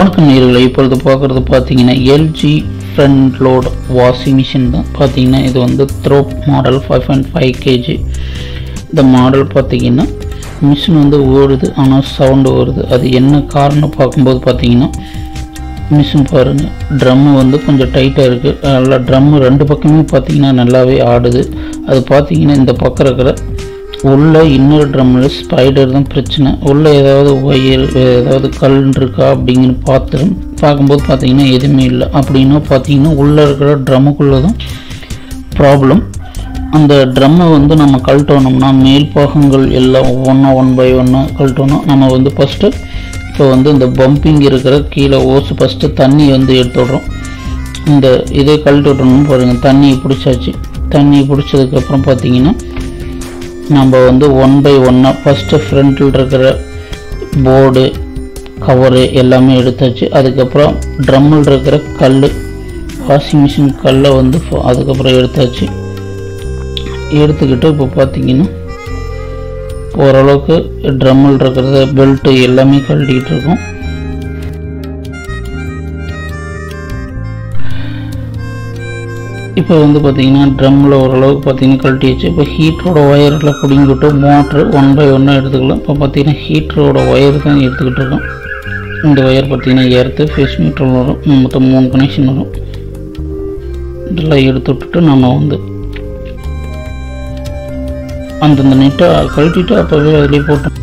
வணக்கம் நேயர்களே இப்பொழுது பார்க்குறது பார்த்தீங்கன்னா LG front load washing machine தான் பார்த்தீங்கன்னா இது வந்து த்ரோப் model five point five kg இந்த மாடல் பார்த்தீங்கன்னா மிஷின் வந்து ஓடுது ஆனால் சவுண்டு வருது அது என்ன காரணம் பார்க்கும்போது பார்த்தீங்கன்னா மிஷின் பாருங்கள் ட்ரம்மு வந்து கொஞ்சம் டைட்டாக இருக்குது நல்லா ட்ரம்மு ரெண்டு பக்கமே பார்த்தீங்கன்னா நல்லாவே ஆடுது அது பார்த்தீங்கன்னா இந்த பக்கம் இருக்கிற உள்ள இன்னொரு ட்ரம்மில் ஸ்பைடர் தான் பிரச்சனை உள்ள ஏதாவது ஒயர் ஏதாவது கல் இருக்கா அப்படிங்கிற பார்த்துரும் பார்க்கும்போது பார்த்தீங்கன்னா எதுவுமே இல்லை அப்படின்னா பார்த்தீங்கன்னா உள்ளே இருக்கிற ட்ரம்முக்குள்ளே தான் ப்ராப்ளம் அந்த ட்ரம்மை வந்து நம்ம கழட்டணும்னா மேல் பாகங்கள் எல்லாம் ஒவ்வொன்றா ஒன் பை ஒன்னாக கழட்டணும் நம்ம வந்து ஃபஸ்ட்டு இப்போ வந்து இந்த பம்பிங் இருக்கிற கீழே ஓசு ஃபஸ்ட்டு தண்ணி வந்து எடுத்து விட்றோம் இந்த இதை கழட்டி விட்டணும்னு பாருங்கள் தண்ணியை பிடிச்சாச்சு தண்ணியை பிடிச்சதுக்கப்புறம் பார்த்தீங்கன்னா நம்ம வந்து ஒன் பை ஒன்னாக ஃபஸ்ட்டு ஃப்ரண்ட்டில் இருக்கிற போர்டு கவரு எல்லாமே எடுத்தாச்சு அதுக்கப்புறம் ட்ரம்மில் இருக்கிற கல் வாஷிங் மிஷின் கல்லை வந்து ஃப- அதுக்கப்புறம் எடுத்தாச்சு எடுத்துக்கிட்டு இப்போ பார்த்தீங்கன்னா ஓரளவுக்கு ட்ரம்மில் இருக்கிறத பெல்ட்டு எல்லாமே கழட்டிக்கிட்டு இருக்கோம் இப்போ வந்து பார்த்தீங்கன்னா ட்ரம்மில் ஓரளவுக்கு பார்த்தீங்கன்னா கழட்டி வச்சு இப்போ ஹீட்டரோட ஒயரில் பிடிங்கிட்டு மோட்ரு ஒன் பை ஒன்னாக எடுத்துக்கலாம் இப்போ பார்த்தீங்கன்னா ஹீட்டரோட ஒயர் தான் எடுத்துக்கிட்டு இருக்கோம் இந்த ஒயர் பார்த்தீங்கன்னா ஏர்த்து ஃபேஸ் மீட்டர் வரும் மொத்தம் மூணு கனெக்ஷன் வரும் இதெல்லாம் எடுத்து விட்டுட்டு நம்ம வந்து அந்தந்த நெட்டை கழட்டிட்டு அப்போவே அதிலே போட்டோம்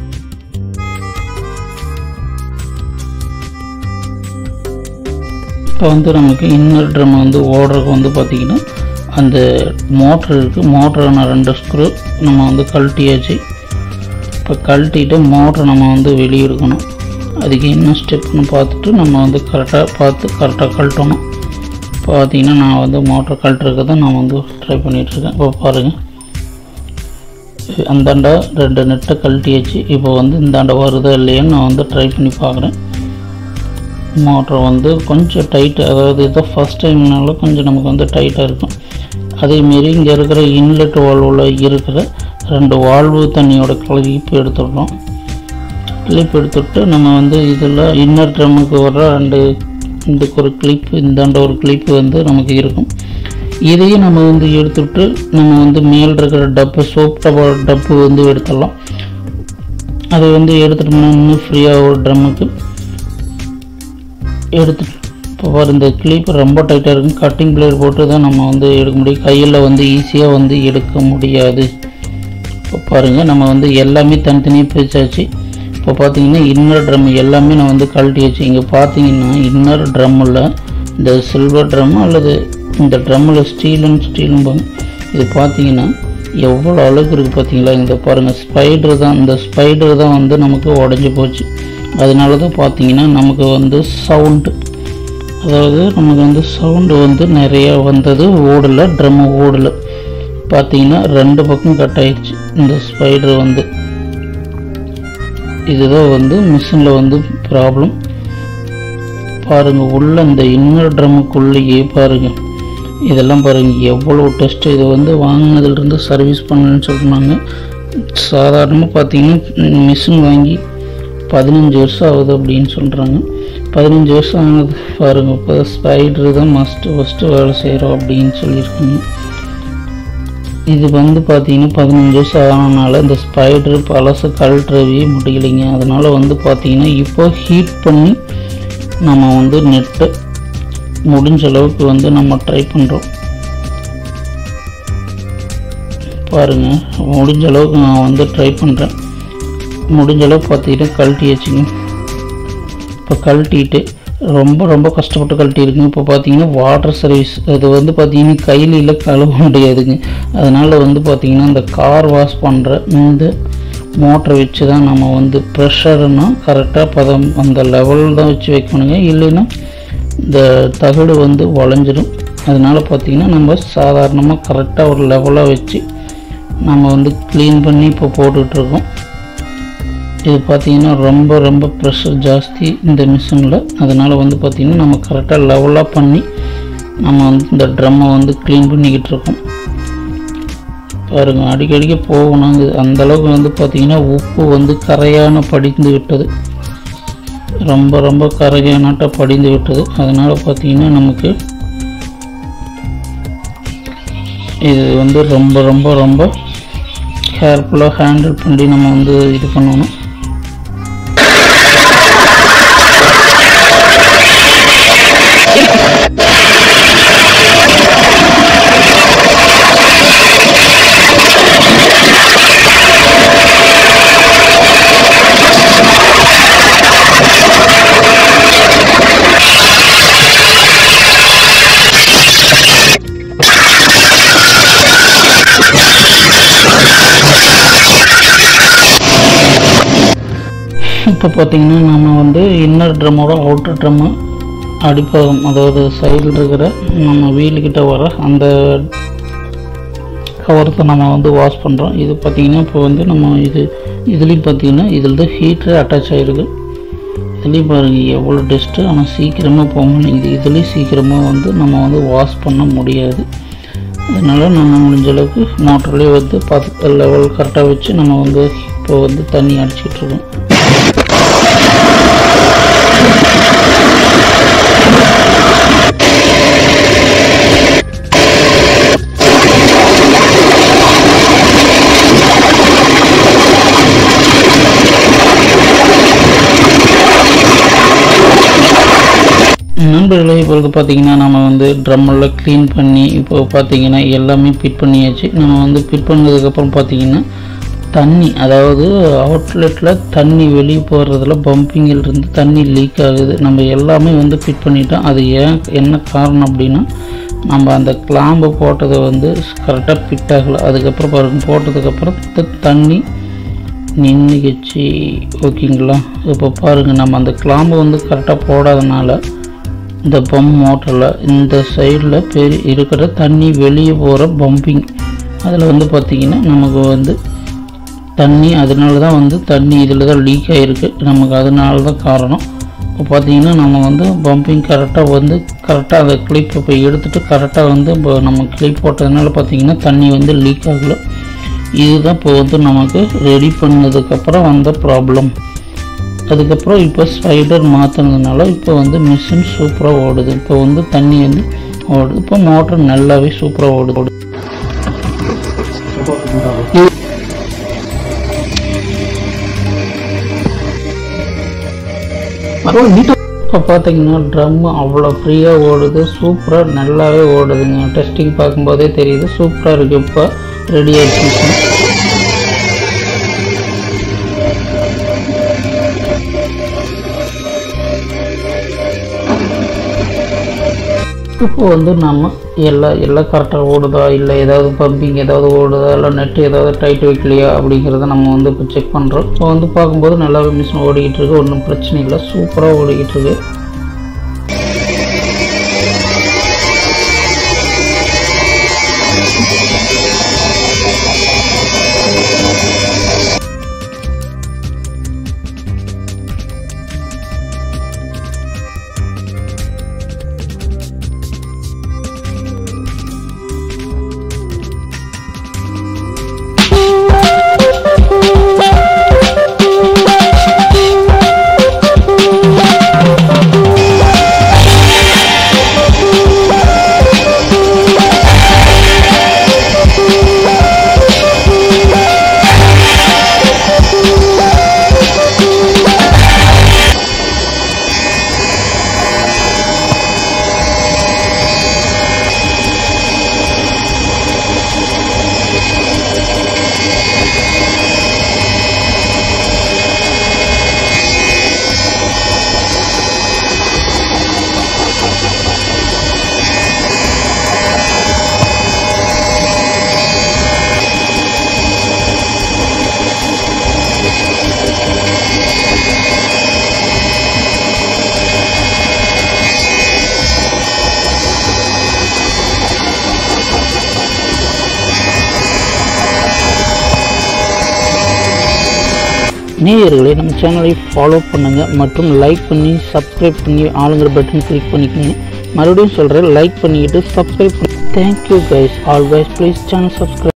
இப்போ வந்து நமக்கு இன்னர் ட்ரம் வந்து ஓடுறதுக்கு வந்து பார்த்திங்கன்னா அந்த மோட்ரு இருக்குது மோட்டரான ரெண்டு ஸ்க்ரூ நம்ம வந்து கழட்டியாச்சு இப்போ கழட்டிட்டு மோட்ரு நம்ம வந்து வெளியே எடுக்கணும் அதுக்கு என்ன ஸ்டெப்னு பார்த்துட்டு நம்ம வந்து கரெக்டாக பார்த்து கரெக்டாக கழட்டணும் பார்த்தீங்கன்னா நான் வந்து மோட்ரு கழட்டுறதுக்கு தான் நான் வந்து ட்ரை பண்ணிகிட்ருக்கேன் இப்போ பாருங்கள் அந்தாண்டா ரெண்டு நெட்டை கழட்டியாச்சு இப்போ வந்து இந்தாண்ட வருதா இல்லையான்னு நான் வந்து ட்ரை பண்ணி பார்க்குறேன் மோட்டர் வந்து கொஞ்சம் டைட்டு அதாவது இதான் ஃபஸ்ட் டைம்னால கொஞ்சம் நமக்கு வந்து டைட்டாக இருக்கும் அதேமாரி இங்கே இருக்கிற இன்லெட் வால்வில் இருக்கிற ரெண்டு வால்வு தண்ணியோட கிளிப்பு எடுத்துடுறோம் கிளிப் எடுத்துட்டு நம்ம வந்து இதில் இன்னர் ட்ரம்முக்கு வர்ற ரெண்டு இதுக்கு ஒரு கிளிப்பு இந்தாண்ட ஒரு கிளிப்பு வந்து நமக்கு இருக்கும் இதையும் நம்ம வந்து எடுத்துட்டு நம்ம வந்து மேல் இருக்கிற டப்பு சோப் டப்பா டப்பு வந்து எடுத்துடலாம் அதை வந்து எடுத்துட்டோம்னா இன்னும் ஃப்ரீயாக ஒரு ட்ரம்முக்கு எடுத்து இப்போ பாரு இந்த கிளிப் ரொம்ப டைட்டாக இருக்கும் கட்டிங் பிளேட் போட்டு தான் நம்ம வந்து எடுக்க முடியும் கையில் வந்து ஈஸியாக வந்து எடுக்க முடியாது இப்போ பாருங்கள் நம்ம வந்து எல்லாமே தனித்தனியாக பிரிச்சாச்சு இப்போ பார்த்தீங்கன்னா இன்னர் ட்ரம் எல்லாமே நான் வந்து கழட்டி வச்சு இங்கே பார்த்தீங்கன்னா இன்னர் ட்ரம்மில் இந்த சில்வர் ட்ரம் அல்லது இந்த ட்ரம்மில் ஸ்டீலும் ஸ்டீலும் இது பார்த்தீங்கன்னா எவ்வளோ அளவுக்கு இருக்குது பார்த்தீங்களா இந்த பாருங்கள் ஸ்பைடர் தான் இந்த ஸ்பைடர் தான் வந்து நமக்கு உடஞ்சி போச்சு அதனால தான் பார்த்தீங்கன்னா நமக்கு வந்து சவுண்டு அதாவது நமக்கு வந்து சவுண்டு வந்து நிறையா வந்தது ஓடலை ட்ரம்மு ஓடலை பார்த்தீங்கன்னா ரெண்டு பக்கம் கட் ஆயிடுச்சு இந்த ஸ்பைடர் வந்து இதுதான் வந்து மிஷினில் வந்து ப்ராப்ளம் பாருங்கள் உள்ள இந்த இன்னர் ட்ரம்முக்குள்ளேயே பாருங்கள் இதெல்லாம் பாருங்கள் எவ்வளோ டெஸ்ட் இது வந்து வாங்கினதுலேருந்து சர்வீஸ் பண்ணணும்னு சொன்னாங்க சாதாரணமாக பார்த்தீங்கன்னா மிஷின் வாங்கி பதினஞ்சு வருஷம் ஆகுது அப்படின்னு சொல்கிறாங்க பதினஞ்சு வருஷம் ஆனது பாருங்க இப்போ ஸ்பைடரு தான் மஸ்ட்டு ஃபஸ்ட்டு வேலை செய்கிறோம் அப்படின்னு சொல்லியிருக்காங்க இது வந்து பார்த்தீங்கன்னா பதினஞ்சு வருஷம் ஆனனால இந்த ஸ்பைடர் பழசு கழட்டுறவே முடியலைங்க அதனால் வந்து பார்த்தீங்கன்னா இப்போ ஹீட் பண்ணி நம்ம வந்து நெட்டை முடிஞ்ச அளவுக்கு வந்து நம்ம ட்ரை பண்ணுறோம் பாருங்க முடிஞ்ச அளவுக்கு நான் வந்து ட்ரை பண்ணுறேன் முடிஞ்ச அளவுக்கு பார்த்தீங்கன்னா கழட்டி வச்சுங்க இப்போ கழட்டிட்டு ரொம்ப ரொம்ப கஷ்டப்பட்டு கழட்டியிருக்குங்க இப்போ பார்த்தீங்கன்னா வாட்டர் சர்வீஸ் அது வந்து பார்த்தீங்கன்னா கையில கழுவ முடியாதுங்க அதனால் வந்து பார்த்தீங்கன்னா இந்த கார் வாஷ் பண்ணுற இந்த மோட்டரை வச்சு தான் நம்ம வந்து ப்ரெஷர்னா கரெக்டாக பதம் அந்த லெவல் தான் வச்சு வைக்கணுங்க இல்லைன்னா இந்த தகடு வந்து வளைஞ்சிடும் அதனால் பார்த்தீங்கன்னா நம்ம சாதாரணமாக கரெக்டாக ஒரு லெவலாக வச்சு நம்ம வந்து க்ளீன் பண்ணி இப்போ போட்டுட்ருக்கோம் இது பார்த்தீங்கன்னா ரொம்ப ரொம்ப ப்ரெஷர் ஜாஸ்தி இந்த மிஷினில் அதனால் வந்து பார்த்திங்கன்னா நம்ம கரெக்டாக லெவலாக பண்ணி நம்ம வந்து இந்த ட்ரம்மை வந்து க்ளீன் பண்ணிக்கிட்டு இருக்கோம் பாருங்க அடிக்கடிக்க போகணும் அந்த அளவுக்கு வந்து பார்த்திங்கன்னா உப்பு வந்து கரையான படிந்து விட்டது ரொம்ப ரொம்ப கரையானாட்ட படிந்து விட்டது அதனால் பார்த்தீங்கன்னா நமக்கு இது வந்து ரொம்ப ரொம்ப ரொம்ப கேர்ஃபுல்லாக ஹேண்டில் பண்ணி நம்ம வந்து இது பண்ணணும் இப்போ பார்த்தீங்கன்னா நம்ம வந்து இன்னர் ட்ரம்மோட அவுட்டர் ட்ரம்மு அடிப்பாகம் அதாவது சைடில் இருக்கிற நம்ம வீலுக்கிட்ட வர அந்த கவரத்தை நம்ம வந்து வாஷ் பண்ணுறோம் இது பார்த்திங்கன்னா இப்போ வந்து நம்ம இது இதுலேயும் பார்த்தீங்கன்னா இதில் தான் ஹீட்ரு அட்டாச் ஆகிருக்கு இதுலேயும் பாருங்கள் எவ்வளோ டஸ்ட்டு ஆனால் சீக்கிரமாக போக மாட்டேங்குது இதுலேயும் சீக்கிரமாக வந்து நம்ம வந்து வாஷ் பண்ண முடியாது அதனால் நம்ம முடிஞ்ச அளவுக்கு மோட்டர்லேயே வந்து பார்த்து லெவல் கரெக்டாக வச்சு நம்ம வந்து இப்போ வந்து தண்ணி அடிச்சிட்டு இருக்கோம் நண்பர்களே இப்பொழுது பார்த்தீங்கன்னா நம்ம வந்து ட்ரம்மெல்லாம் க்ளீன் பண்ணி இப்போ பார்த்தீங்கன்னா எல்லாமே ஃபிட் பண்ணியாச்சு நம்ம வந்து ஃபிட் பண்ணதுக்கப்புறம் பார்த்தீங்கன்னா தண்ணி அதாவது அவுட்லெட்டில் தண்ணி வெளியே போகிறதுல பம்பிங்கில் இருந்து தண்ணி லீக் ஆகுது நம்ம எல்லாமே வந்து ஃபிட் பண்ணிட்டோம் அது ஏன் என்ன காரணம் அப்படின்னா நம்ம அந்த கிளாம்பு போட்டதை வந்து கரெக்டாக ஃபிட் ஆகலை அதுக்கப்புறம் பாருங்க போட்டதுக்கப்புறம் த- தண்ணி நின்றுக்கிச்சு ஓகேங்களா இப்போ பாருங்கள் நம்ம அந்த கிளாம்பு வந்து கரெக்டாக போடாதனால இந்த பம்ப் மோட்டரில் இந்த சைடில் பெரிய இருக்கிற தண்ணி வெளியே போகிற பம்பிங் அதில் வந்து பார்த்திங்கன்னா நமக்கு வந்து தண்ணி அதனால தான் வந்து தண்ணி இதில் தான் லீக் ஆகிருக்கு நமக்கு அதனால தான் காரணம் இப்போ பார்த்தீங்கன்னா நம்ம வந்து பம்பிங் கரெக்டாக வந்து கரெக்டாக அந்த கிளிப் இப்போ எடுத்துகிட்டு கரெக்டாக வந்து இப்போ நம்ம கிளிப் போட்டதுனால பார்த்தீங்கன்னா தண்ணி வந்து லீக் ஆகலை இதுதான் இப்போ வந்து நமக்கு ரெடி பண்ணதுக்கப்புறம் வந்த ப்ராப்ளம் அதுக்கப்புறம் இப்போ ஸ்பைடர் மாற்றினதுனால இப்போ வந்து மிஷின் சூப்பராக ஓடுது இப்போ வந்து தண்ணி வந்து ஓடுது இப்போ மோட்டர் நல்லாவே சூப்பராக ஓடுது இப்போ பார்த்தீங்கன்னா ட்ரம் அவ்வளோ ஃப்ரீயாக ஓடுது சூப்பராக நல்லாவே ஓடுதுங்க டெஸ்டிங் பார்க்கும்போதே தெரியுது சூப்பராக இருக்குது இப்போ ரெடி ஆயிடுச்சு இப்போ வந்து நம்ம எல்லா எல்லாம் கரெக்டாக ஓடுதா இல்லை ஏதாவது பம்பிங் ஏதாவது ஓடுதா இல்லை நெட் ஏதாவது டைட் வைக்கலையா அப்படிங்கிறத நம்ம வந்து இப்போ செக் பண்ணுறோம் இப்போ வந்து பார்க்கும்போது நல்லாவே மிஷின் ஓடிக்கிட்டு இருக்கு ஒன்றும் பிரச்சனை இல்லை சூப்பராக ஓடிக்கிட்டு இருக்கு நேயர்களே நம்ம சேனலை ஃபாலோ பண்ணுங்கள் மற்றும் லைக் பண்ணி சப்ஸ்கிரைப் பண்ணி ஆளுங்கிற பட்டன் கிளிக் பண்ணிக்கோங்க மறுபடியும் சொல்கிறேன் லைக் பண்ணிக்கிட்டு சப்ஸ்கிரைப் பண்ணி thank you guys always please channel subscribe